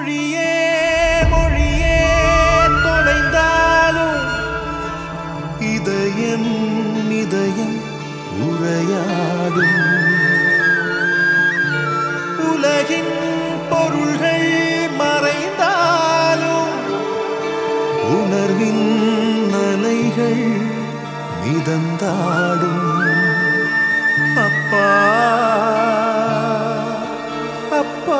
மொழியே மொழியே தொலைந்தாலும் இதயம் இதயம் உரையாடும் உலகின் பொருள்கள் மறைந்தாலும் உணர்வின் அலைகள் மிதந்தாடும் அப்பா அப்பா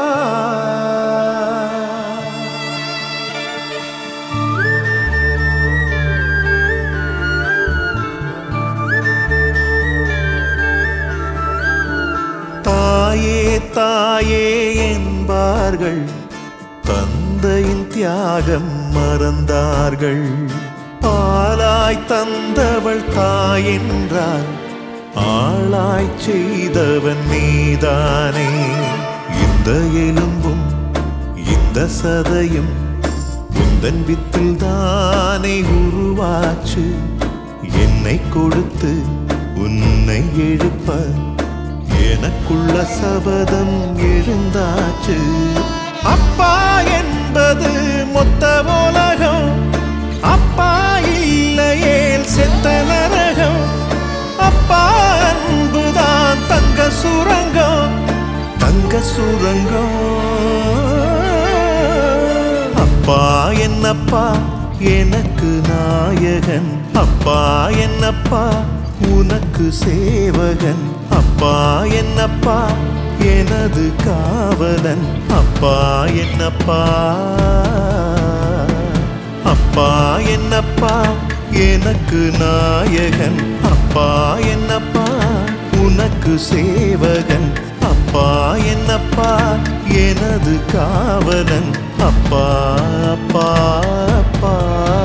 தாயே தாயே என்பார்கள் தந்தையின் தியாகம் மறந்தார்கள் பாலாய் தந்தவள் தாயென்றால் ஆளாய் செய்தவன் நீதானே இந்த எலும்பும் இந்த சதையும் உந்தன் வித்தில் தானே உருவாச்சு என்னை கொடுத்து உன்னை எழுப்ப எனக்குள்ள சபதம் எழுந்தாச்சு அப்பா என்பது மொத்த உலகம் அப்பா இல்லையேல் செத்த நரகம் அப்பா அன்புதான் தங்க சுரங்கம் தங்க சுரங்கம் அப்பா என்னப்பா எனக்கு நாயகன் அப்பா என்னப்பா உனக்கு சேவகன் அப்பா என்னப்பா எனது காவலன் அப்பா என்னப்பா அப்பா என்னப்பா எனக்கு நாயகன் அப்பா என்னப்பா உனக்கு சேவகன் அப்பா என்னப்பா எனது காவலன் அப்பா அப்பா அப்பா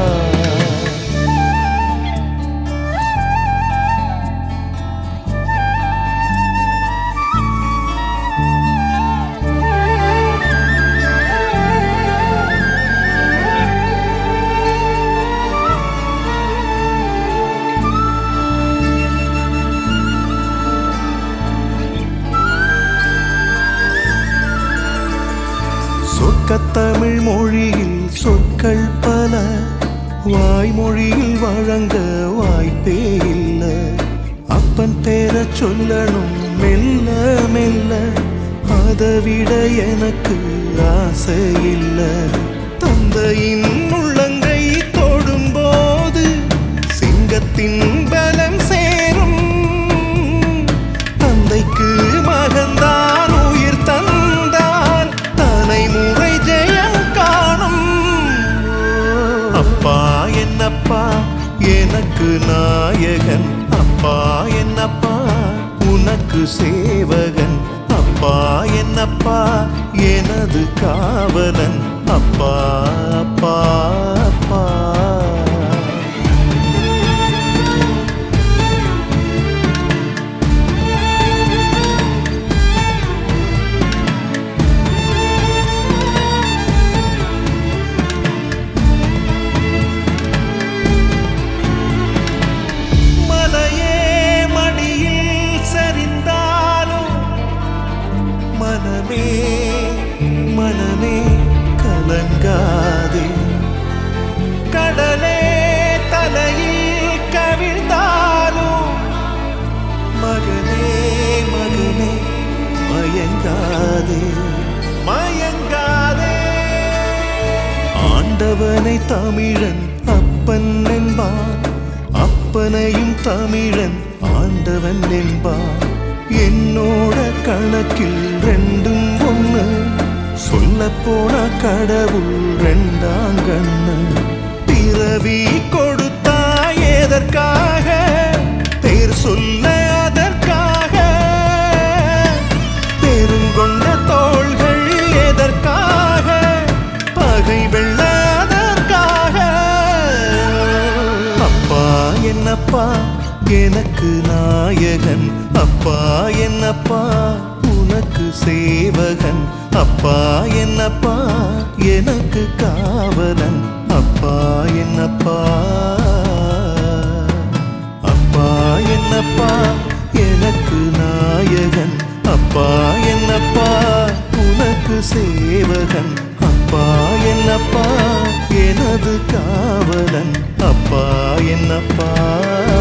சொற்கத்தமிழ் மொழியில் சொற்கள் பல வாய்மொழியில் வழங்க வாய்ப்பே இல்ல அப்பன் பேர சொல்லணும் மெல்ல மெல்ல அதை விட எனக்கு ஆசை இல்ல தந்தையின் உள்ளங்கை தொடும்போது சிங்கத்தின் பலம் சேரும் தந்தைக்கு மகன்தான் உயிர் தந்தான் தலைமுறை ஜெயம் காணும் அப்பா என்னப்பா எனக்கு நாயகன் அப்பா என்னப்பா உனக்கு சேவகன் அப்பா என்னப்பா எனது காவலன் அப்பா அப்பா அப்பா மலையே மடியில் சரிந்தாலும் மனமே மனமே கலங்காதே கடலே தலையில் கவிழ்ந்தாலும் மகனே மகனே மயங்காதே மயங்காதே ஆண்டவனை தமிழன் அப்பன் என்பான் அப்பனையும் தமிழன் ஆண்டவன் என்பான் என்னோட கணக்கில் ரெண்டும் ஒண்ணு சொல்ல போன கடவுள் ரெண்டாம் கண்ணு பிறவி கொடுத்தா எதற்காக பேர் சொல்ல அதற்காக பெருங்கொண்ட தோள்கள் எதற்காக பகை வெல்ல அதற்காக அப்பா என்னப்பா எனக்கு நாயகன் அப்பா என்னப்பா உனக்கு சேவகன் அப்பா என்னப்பா எனக்கு காவலன் அப்பா என்னப்பா அப்பா என்னப்பா எனக்கு நாயகன் அப்பா என்னப்பா உனக்கு சேவகன் அப்பா அப்பா என்னப்பா எனது காவலன் அப்பா என்னப்பா